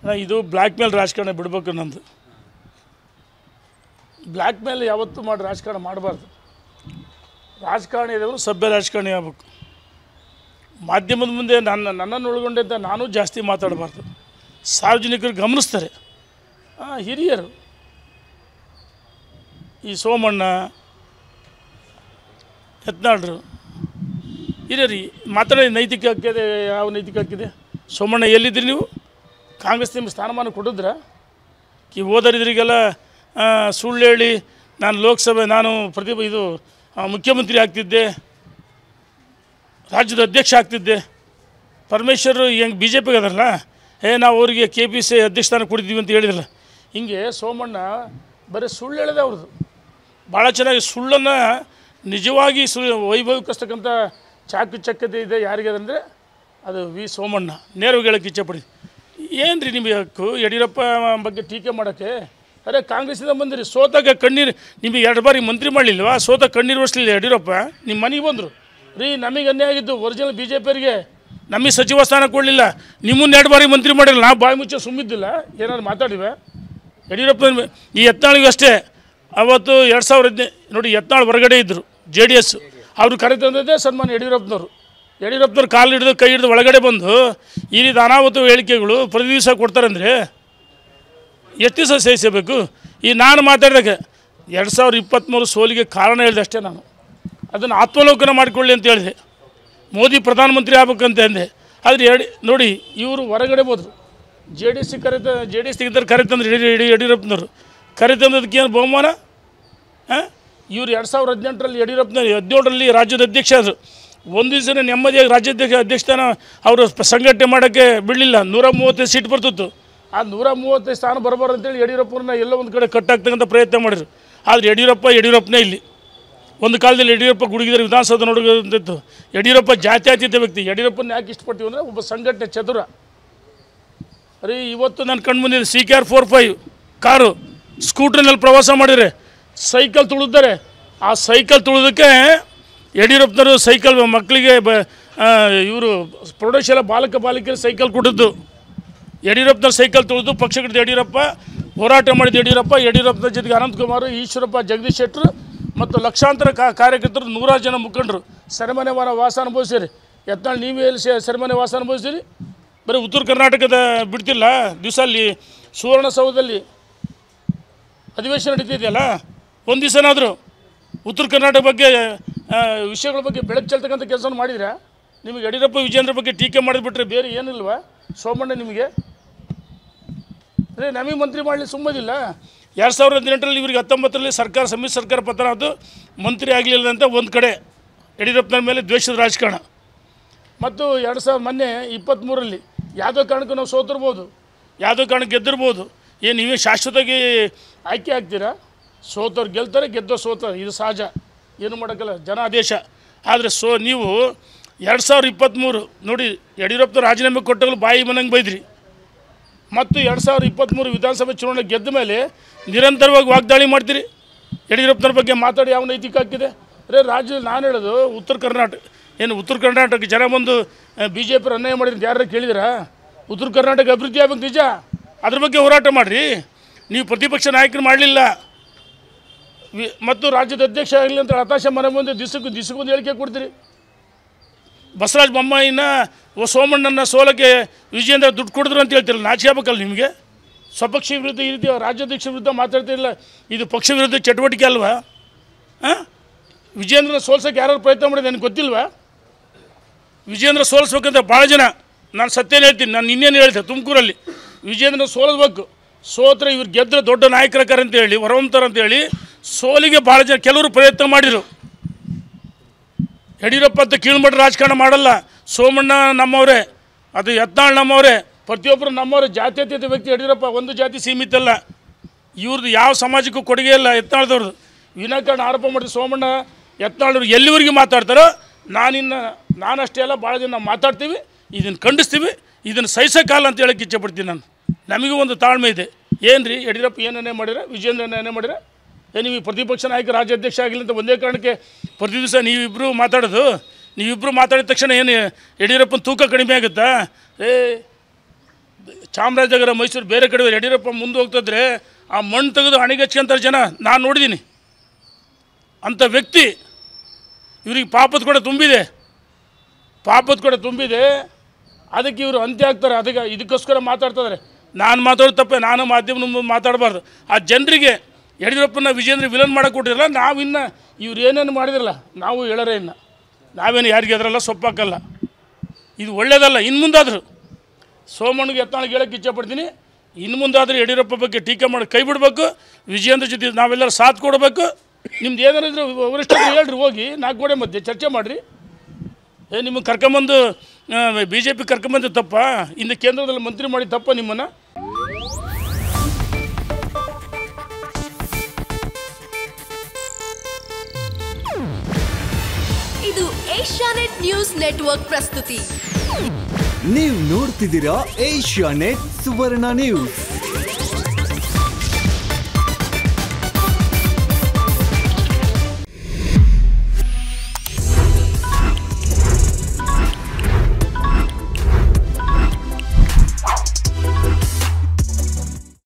ಅಣ್ಣ, ಇದು ಬ್ಲ್ಯಾಕ್ ಮೇಲ್ ರಾಜಕಾರಣ ಬಿಡಬೇಕು ನಂದು ಬ್ಲ್ಯಾಕ್ ಮೇಲ್ ಯಾವತ್ತೂ ಮಾಡಿ ರಾಜಕಾರಣ ಮಾಡಬಾರ್ದು ರಾಜಕಾರಣಿ ಇರೋರು ಸಭ್ಯ ರಾಜಕಾರಣಿ ಆಗಬೇಕು ಮಾಧ್ಯಮದ ಮುಂದೆ ನನ್ನ ನನ್ನನ್ನು ಒಳಗೊಂಡಂತ ನಾನು ಜಾಸ್ತಿ ಮಾತಾಡಬಾರ್ದು ಸಾರ್ವಜನಿಕರು ಗಮನಿಸ್ತಾರೆ ಆ, ಹಿರಿಯರು ಈ ಸೋಮಣ್ಣ ಯತ್ನಾಳ್ರು ಹಿರಿಯರಿ ಮಾತಾಡೋ ನೈತಿಕ ಹಕ್ಕಿದೆ ಯಾವ ನೈತಿಕ ಹಕ್ಕಿದೆ ಸೋಮಣ್ಣ ಎಲ್ಲಿದ್ರಿ ನೀವು ಕಾಂಗ್ರೆಸ್ ನಿಮ್ಗೆ ಸ್ಥಾನಮಾನ ಕೊಟ್ಟಿದ್ರ ಈ ಓದರಿದ್ರಿಗೆಲ್ಲ ಸುಳ್ಳು ಹೇಳಿ ನಾನು ಲೋಕಸಭೆ ನಾನು ಪ್ರತಿಭ ಇದು ಆ, ಮುಖ್ಯಮಂತ್ರಿ ಆಗ್ತಿದ್ದೆ ರಾಜ್ಯದ ಅಧ್ಯಕ್ಷ ಆಗ್ತಿದ್ದೆ ಪರಮೇಶ್ವರ್ ಹೆಂಗೆ ಬಿ ಜೆ ಪಿಗೆ ಅದರಲ್ಲ ಏ ನಾವು ಅವರಿಗೆ ಕೆ ಪಿ ಸಿ ಅಧ್ಯಕ್ಷ ಸ್ಥಾನ ಕೊಡಿದ್ದೀವಿ ಅಂತ ಹೇಳಿದ್ರಲ್ಲ ಹಿಂಗೆ ಸೋಮಣ್ಣ ಬರೀ ಸುಳ್ಳು ಹೇಳಿದೆ ಅವ್ರದ್ದು ಭಾಳ ಚೆನ್ನಾಗಿ ಸುಳ್ಳನ್ನು ನಿಜವಾಗಿ ಸು ವೈಭವಕ್ಕಸ್ತಕ್ಕಂಥ ಚಾಕು ಚಕ್ಕತೆ ಇದೆ ಯಾರಿಗೆ ಅಂದರೆ ಅದು ವಿ ಸೋಮಣ್ಣ ನೇರವಾಗಿ ಹೇಳೋಕ್ಕೆ ಇಚ್ಛೆಪಡಿ ಏನು ರೀ ನಿಮಗೆ ಹಕ್ಕು ಯಡಿಯೂರಪ್ಪ ಬಗ್ಗೆ ಟೀಕೆ ಮಾಡೋಕ್ಕೆ ಅರೆ ಕಾಂಗ್ರೆಸ್ಸಿಂದ ಬಂದಿರಿ ಸೋತಾಗ ಕಣ್ಣೀರು ನಿಮಗೆ ಎರಡು ಬಾರಿ ಮಂತ್ರಿ ಮಾಡಲಿಲ್ವಾ ಸೋತ ಕಣ್ಣೀರು ಒರೆಸ್ಲಿಲ್ಲ ಯಡಿಯೂರಪ್ಪ ನಿಮ್ಮ ಮನೆಗೆ ಬಂದರು ರೀ ನಮಗೆ ಅನ್ಯಾಯ ಆಗಿದ್ದು ಒರಿಜಿನಲ್ ಬಿ ಜೆ ಪಿಯವರಿಗೆ ನಮಗೆ ಸಚಿವ ಸ್ಥಾನ ಕೊಡಲಿಲ್ಲ ನಿಮ್ಮನ್ನ ಎರಡು ಬಾರಿ ಮಂತ್ರಿ ಮಾಡಿಲ್ಲ ನಾವು ಬಾಯಿ ಮುಚ್ಚ ಸುಮ್ಮಿದ್ದಿಲ್ಲ ಏನಾದ್ರು ಮಾತಾಡಿವೆ ಯಡಿಯೂರಪ್ಪ ಈ ಯತ್ನಾಳಿಗೂ ಅಷ್ಟೇ ಅವತ್ತು ಎರಡು ಸಾವಿರ ಹದಿನೈ ನೋಡಿ ಯತ್ನಾಳ್ ಹೊರಗಡೆ ಇದ್ದರು ಜೆ ಡಿ ಎಸ್ ಅವರು ಕರೆತಂದದ್ದೇ ಸನ್ಮಾನ ಯಡಿಯೂರಪ್ಪನವರು ಯಡಿಯೂರಪ್ಪನವ್ರು ಕಾಲು ಹಿಡಿದು ಕೈ ಹಿಡಿದು ಒಳಗಡೆ ಬಂದು ಈ ರೀತಿ ಅನಾಹುತ ಹೇಳಿಕೆಗಳು ಪ್ರತಿ ದಿವಸ ಕೊಡ್ತಾರಂದರೆ ಎಷ್ಟು ದಿವಸ ಸಹಿಸಬೇಕು ಈ ನಾನು ಮಾತಾಡಿದಾಗ ಎರಡು ಸಾವಿರದ ಇಪ್ಪತ್ತ್ಮೂರು ಸೋಲಿಗೆ ಕಾರಣ ಹೇಳಿದೆ ಅಷ್ಟೇ ನಾನು ಅದನ್ನು ಆತ್ಮಲೋಕನ ಮಾಡಿಕೊಳ್ಳಿ ಅಂತ ಹೇಳಿದೆ ಮೋದಿ ಪ್ರಧಾನಮಂತ್ರಿ ಆಗ್ಬೇಕಂತ ಅಂದೆ ಆದರೆ ಎರಡು ನೋಡಿ ಇವರು ಹೊರಗಡೆ ಹೋದ್ರು ಜೆ ಡಿ ಎಸ್ ಕರೆತ ಜೆ ಡಿ ಎಸ್ ತೆಗಿತಾರೆ ಕರೆತಂದ್ರೆ ಯಡಿ ಯಡಿ ಯಡಿಯೂರಪ್ಪನವರು ಕರೆತಂದದಕ್ಕೆ ಏನು ಬಹುಮಾನ ಹಾಂ ಇವ್ರು ಎರಡು ಸಾವಿರದ ಹದಿನೆಂಟರಲ್ಲಿ ಯಡಿಯೂರಪ್ಪನವ್ರು ಹದಿನೇಳರಲ್ಲಿ ರಾಜ್ಯದ ಅಧ್ಯಕ್ಷ ಆದರು ಒಂದು ದಿವಸ ನೆಮ್ಮದಿಯಾಗಿ ರಾಜ್ಯಾಧ್ಯಕ್ಷ ಅಧ್ಯಕ್ಷಸ್ಥಾನ ಅವರು ಪ- ಸಂಘಟನೆ ಮಾಡೋಕ್ಕೆ ಬಿಡಲಿಲ್ಲ ನೂರ ಮೂವತ್ತೈದು ಸೀಟ್ ಬರ್ತಿತ್ತು ಆ ನೂರ ಮೂವತ್ತೈದು ಸ್ಥಾನ ಬರಬಾರ್ದು ಅಂತೇಳಿ ಯಡಿಯೂರಪ್ಪನ ಎಲ್ಲೋ ಒಂದು ಕಡೆ ಕಟ್ಟಾಗ್ತಕ್ಕಂಥ ಪ್ರಯತ್ನ ಮಾಡಿದ್ರು ಆದರೆ ಯಡಿಯೂರಪ್ಪ ಯಡಿಯೂರಪ್ಪನೇ ಇಲ್ಲಿ ಒಂದು ಕಾಲದಲ್ಲಿ ಯಡಿಯೂರಪ್ಪ ಗುಡುಗಿದರೆ ವಿಧಾನಸೌಧ ನೋಡೋದಂತಿತ್ತು ಯಡಿಯೂರಪ್ಪ ಜಾತ್ಯತೀತ ವ್ಯಕ್ತಿ ಯಡಿಯೂರಪ್ಪನ ಯಾಕೆ ಇಷ್ಟಪಡ್ತೀವಿ ಅಂದರೆ ಒಬ್ಬ ಸಂಘಟನೆ ಚತುರ ಅರೆ ಇವತ್ತು ನನ್ನ ಕಣ್ಮುಂದೆ C K R four five car ಸ್ಕೂಟ್ರ್ನಲ್ಲಿ ಪ್ರವಾಸ ಮಾಡಿದರೆ ಸೈಕಲ್ ತುಳಿದ್ದಾರೆ ಆ ಸೈಕಲ್ ತುಳಿದಕ್ಕೆ ಯಡಿಯೂರಪ್ಪನವರು ಸೈಕಲ್ ಮಕ್ಕಳಿಗೆ ಬ ಇವರು ಪ್ರೌಢಶಾಲಾ ಬಾಲಕ ಬಾಲಿಕೆಯರು ಸೈಕಲ್ ಕೊಟ್ಟಿದ್ದು ಯಡಿಯೂರಪ್ಪನವ್ರು ಸೈಕಲ್ ತುಳಿದು ಪಕ್ಷದ ಯಡಿಯೂರಪ್ಪ ಹೋರಾಟ ಮಾಡಿದ ಯಡಿಯೂರಪ್ಪ ಯಡಿಯೂರಪ್ಪನ ಜೊತೆಗೆ ಅನಂತಕುಮಾರ್ ಈಶ್ವರಪ್ಪ ಜಗದೀಶ್ ಶೆಟ್ಟರು ಮತ್ತು ಲಕ್ಷಾಂತರ ಕಾ ಕಾರ್ಯಕರ್ತರು ನೂರಾರು ಜನ ಮುಖಂಡರು ಸೆರೆಮನೆ ವಾರ ವಾಸ ಅನುಭವಿಸಿರಿ ಯತ್ನಾಳ್ ನೀವೇ ಎಲ್ಲಿ ಸೆ- ಸೆರೆಮನೆ ವಾಸ ಅನುಭವಿಸಿರಿ ಬರೀ ಉತ್ತರ ಕರ್ನಾಟಕದ ಬಿಡ್ತಿಲ್ಲ ದಿವಸ ಅಲ್ಲಿ ಸುವರ್ಣಸೌಧದಲ್ಲಿ ಅಧಿವೇಶನ ನಡೀತಿದೆಯಲ್ಲ ಒಂದು ದಿವಸನಾದರೂ ಉತ್ತರ ಕರ್ನಾಟಕ ಬಗ್ಗೆ ಆ, ವಿಷಯಗಳ ಬಗ್ಗೆ ಬೆಳಕು ಚೆಲ್ತಕ್ಕಂಥ ಕೆಲಸವನ್ನು ಮಾಡಿದ್ರೆ ನಿಮಗೆ ಯಡಿಯೂರಪ್ಪ ವಿಜೇಂದ್ರ ಬಗ್ಗೆ ಟೀಕೆ ಮಾಡಿದ್ಬಿಟ್ರೆ ಬೇರೆ ಏನಿಲ್ವಾ ಸೋಮಣ್ಣ ನಿಮಗೆ ಅದೇ ನಮಗೆ ಮಂತ್ರಿ ಮಾಡಲಿ ಸುಮ್ಮದಿಲ್ಲ ಎರಡು ಸಾವಿರದ ಹದಿನೆಂಟರಲ್ಲಿ ಇವ್ರಿಗೆ ಹತ್ತೊಂಬತ್ತರಲ್ಲಿ ಸರ್ಕಾರ ಸಮ್ಮಿಶ್ರ ಸರ್ಕಾರ ಪತನ ಆಯಿತು ಮಂತ್ರಿ ಆಗಲಿಲ್ಲ ಅಂತ ಒಂದು ಕಡೆ ಯಡಿಯೂರಪ್ಪನ ಮೇಲೆ ದ್ವೇಷದ ರಾಜಕಾರಣ ಮತ್ತು ಎರಡು ಸಾವಿರ ಮೊನ್ನೆ ಇಪ್ಪತ್ತ್ಮೂರರಲ್ಲಿ ಯಾವುದೋ ಕಾರಣಕ್ಕೂ ನಾವು ಸೋತಿರ್ಬೋದು ಯಾವುದೋ ಕಾರಣಕ್ಕೆ ಗೆದ್ದಿರ್ಬೋದು ಏನು ನೀವೇ ಶಾಶ್ವತವಾಗಿ ಆಯ್ಕೆ ಆಗ್ತೀರಾ ಸೋತವ್ರು ಗೆಲ್ತಾರೆ ಗೆದ್ದೋ ಸೋತಾರೆ ಇದು ಸಹಜ ಏನು ಮಾಡೋಕ್ಕಲ್ಲ ಜನಾದೇಶ ಆದರೆ ಸೋ ನೀವು ಎರಡು ಸಾವಿರದ ಇಪ್ಪತ್ತ್ಮೂರು ನೋಡಿ ಯಡಿಯೂರಪ್ಪನ ರಾಜೀನಾಮೆ ಕೊಟ್ಟಾಗಲೂ ಬಾಯಿ ಮನಂಗೆ ಬೈದ್ರಿ ಮತ್ತು ಎರಡು ಸಾವಿರದ ಇಪ್ಪತ್ತ್ಮೂರು ವಿಧಾನಸಭೆ ಚುನಾವಣೆ ಗೆದ್ದ ಮೇಲೆ ನಿರಂತರವಾಗಿ ವಾಗ್ದಾಳಿ ಮಾಡ್ತೀರಿ ಯಡಿಯೂರಪ್ಪನವ್ರ ಬಗ್ಗೆ ಮಾತಾಡಿ ಯಾವ ನೈತಿಕ ಹಾಕಿದೆ ಅರೆ ರಾಜ್ಯದಲ್ಲಿ ನಾನು ಹೇಳೋದು ಉತ್ತರ ಕರ್ನಾಟಕ ಏನು ಉತ್ತರ ಕರ್ನಾಟಕ ಜನ ಬಂದು ಬಿ ಜೆ ಪಿ ಅನ್ಯಾಯ ಮಾಡಿದ್ರೆ ಯಾರು ಕೇಳಿದಿರಾ ಉತ್ತರ ಕರ್ನಾಟಕ ಅಭಿವೃದ್ಧಿ ಆಗ್ಬೇಕು ನಿಜ ಅದ್ರ ಬಗ್ಗೆ ಹೋರಾಟ ಮಾಡಿರಿ ನೀವು ಪ್ರತಿಪಕ್ಷ ನಾಯಕರು ಮಾಡಲಿಲ್ಲ ವಿ- ಮತ್ತು ರಾಜ್ಯದ ಅಧ್ಯಕ್ಷ ಆಗಲಿ ಅಂತ ಹತಾಶ ಮನೆ ಮುಂದೆ ದಿಸಕ್ಕೂ ದಿಸಕ್ಕೊಂದು ಹೇಳಿಕೆ ಕೊಡ್ತೀರಿ ಬಸವರಾಜ ಬೊಮ್ಮಾಯಿನ ಓ ಸೋಮಣ್ಣನ ಸೋಲಕ್ಕೆ ವಿಜಯೇಂದ್ರ ದುಡ್ಡು ಕೊಡಿದ್ರು ಅಂತ ಹೇಳ್ತಿರಲ್ಲ ನಾಚಿಕೆ ಆಗ್ಬೇಕಲ್ಲ ನಿಮಗೆ ಸ್ವಪಕ್ಷ ವಿರುದ್ಧ ಈ ರೀತಿ ರಾಜ್ಯಾಧ್ಯಕ್ಷ ವಿರುದ್ಧ ಮಾತಾಡ್ತಿರಲ್ಲ ಇದು ಪಕ್ಷ ವಿರುದ್ಧ ಚಟುವಟಿಕೆ ಅಲ್ವಾ ಹಾಂ ವಿಜೇಂದ್ರನ ಸೋಲ್ಸೋಕೆ ಯಾರು ಪ್ರಯತ್ನ ಮಾಡಿದೆ ನನಗೆ ಗೊತ್ತಿಲ್ವಾ ವಿಜೇಂದ್ರ ಸೋಲಿಸ್ಬೇಕಂತ ಭಾಳ ಜನ ನಾನು ಸತ್ಯನೇ ಹೇಳ್ತೀನಿ ನಾನು ಇನ್ನೇನು ಹೇಳ್ತೆ ತುಮಕೂರಲ್ಲಿ ವಿಜೇಂದ್ರ ಸೋಲಿಸ್ಬೇಕು ಸೋತ್ರೆ ಇವ್ರು ಗೆದ್ದರೆ ದೊಡ್ಡ ನಾಯಕರಕಾರ ಅಂತ ಹೇಳಿ ಹೊರಹೊಮ್ತಾರೆ ಅಂತ ಹೇಳಿ ಸೋಲಿಗೆ ಭಾಳ ಜನ ಕೆಲವರು ಪ್ರಯತ್ನ ಮಾಡಿದರು ಯಡಿಯೂರಪ್ಪ ಅಂತ ಕೀಳ್ಮಟ್ಟ ರಾಜಕಾರಣ ಮಾಡಲ್ಲ ಸೋಮಣ್ಣ ನಮ್ಮವರೇ ಅದು ಯತ್ನಾಳ್ ನಮ್ಮವರೇ ಪ್ರತಿಯೊಬ್ಬರು ನಮ್ಮವರೇ ಜಾತ್ಯತೀತ ವ್ಯಕ್ತಿ ಯಡಿಯೂರಪ್ಪ ಒಂದು ಜಾತಿ ಸೀಮಿತ ಅಲ್ಲ ಇವ್ರದ್ದು ಯಾವ ಸಮಾಜಕ್ಕೂ ಕೊಡುಗೆ ಇಲ್ಲ ಯತ್ನಾಳ್ದವ್ರದ್ದು ವಿನಾಕಾರಣ ಆರೋಪ ಮಾಡಿದ ಸೋಮಣ್ಣ ಯತ್ನಾಳವ್ರು ಎಲ್ಲಿವರೆಗೆ ಮಾತಾಡ್ತಾರೋ ನಾನಿನ್ನ ನಾನಷ್ಟೇ ಅಲ್ಲ ಭಾಳ ಜನ ಮಾತಾಡ್ತೀವಿ ಇದನ್ನು ಖಂಡಿಸ್ತೀವಿ ಇದನ್ನು ಸಹಿಸೋಕ್ಕಾಗಲ್ಲ ಅಂತ ಹೇಳಕ್ಕೆ ಇಚ್ಛೆಪಡ್ತೀನಿ ನಾನು ನಮಗೂ ಒಂದು ತಾಳ್ಮೆ ಇದೆ ಏನು ರೀ ಯಡಿಯೂರಪ್ಪ ಏನೇನೇ ಮಾಡಿರ ವಿಜೇಂದ್ರ ಏನೇ ಮಾಡಿರ ಏ ನೀವು ಪ್ರತಿಪಕ್ಷ ನಾಯಕ ರಾಜ್ಯಾಧ್ಯಕ್ಷ ಆಗಿಲ್ಲ ಅಂತ ಒಂದೇ ಕಾರಣಕ್ಕೆ ಪ್ರತಿ ದಿವಸ ನೀವಿಬ್ಬರು ಮಾತಾಡೋದು ನೀವಿಬ್ಬರು ಮಾತಾಡಿದ ತಕ್ಷಣ ಏನು ಯಡಿಯೂರಪ್ಪನ ತೂಕ ಕಡಿಮೆ ಆಗುತ್ತಾ ಏ ಚಾಮರಾಜನಗರ ಮೈಸೂರು ಬೇರೆ ಕಡೆ ಯಡಿಯೂರಪ್ಪ ಮುಂದೆ ಹೋಗ್ತಿದ್ರೆ ಆ ಮಣ್ಣು ತೆಗೆದು ಹಣಿಗಚ್ಕೊಂತಾರೆ ಜನ ನಾನು ನೋಡಿದ್ದೀನಿ ಅಂಥ ವ್ಯಕ್ತಿ ಇವ್ರಿಗೆ ಪಾಪದ ಕೂಡ ತುಂಬಿದೆ ಪಾಪದ ಕೂಡ ತುಂಬಿದೆ ಅದಕ್ಕೆ ಇವರು ಅಂತ್ಯ ಆಗ್ತಾರೆ ಅದಕ್ಕೆ ಇದಕ್ಕೋಸ್ಕರ ಮಾತಾಡ್ತಿದ್ದಾರೆ ನಾನು ಮಾತಾಡೋದು ತಪ್ಪೆ ನಾನು ಮಾಧ್ಯಮ ಮುಂದೆ ಮಾತಾಡಬಾರ್ದು ಆ ಜನರಿಗೆ ಯಡಿಯೂರಪ್ಪನ ವಿಜೇಂದ್ರ ವಿಲನ್ ಮಾಡಕ್ಕೆ ಕೊಟ್ಟಿರಲ್ಲ ನಾವು ಇನ್ನು ಇವ್ರು ಏನೇನು ಮಾಡಿದ್ರಲ್ಲ ನಾವು ಹೇಳೋರೇ ಇನ್ನು ನಾವೇನು ಯಾರಿಗೆ ಅದರಲ್ಲ ಸೊಪ್ಪಾಕಲ್ಲ ಇದು ಒಳ್ಳೇದಲ್ಲ ಇನ್ನು ಮುಂದಾದರೂ ಸೋಮಣ್ಣಗೆ ಯತ್ನಾಳಿಗೆ ಹೇಳಕ್ಕೆ ಇಚ್ಛೆಪಡ್ತೀನಿ ಇನ್ನು ಮುಂದಾದರೂ ಯಡಿಯೂರಪ್ಪ ಬಗ್ಗೆ ಟೀಕೆ ಮಾಡಿ ಕೈ ಬಿಡಬೇಕು ವಿಜಯೇಂದ್ರ ಜೊತೆ ನಾವೆಲ್ಲರೂ ಸಾಥ್ ಕೊಡಬೇಕು ನಿಮ್ದು ಏನಾರು ಇದ್ರೆ ವರಿಷ್ಠರು ಹೇಳ್ರಿ ಹೋಗಿ ನಾಲ್ಕು ಗೋಡೆ ಮಧ್ಯೆ ಚರ್ಚೆ ಮಾಡಿರಿ ಏ ನಿಮಗೆ ಕರ್ಕೊಂಬಂದು ಬಿ ಜೆ ಪಿ ಕರ್ಕೊಂಬಂದು ತಪ್ಪ ಇನ್ನು ಕೇಂದ್ರದಲ್ಲಿ ಮಂತ್ರಿ ಮಾಡಿ ತಪ್ಪ ನಿಮ್ಮನ್ನು ಇದು ಏಷ್ಯಾನೆಟ್ ನ್ಯೂಸ್ ನೆಟ್ವರ್ಕ್ ಪ್ರಸ್ತುತಿ ನೀವು ನೋಡ್ತಿದ್ದೀರಾ ಏಷ್ಯಾ ನೆಟ್ ಸುವರ್ಣ ನ್ಯೂಸ್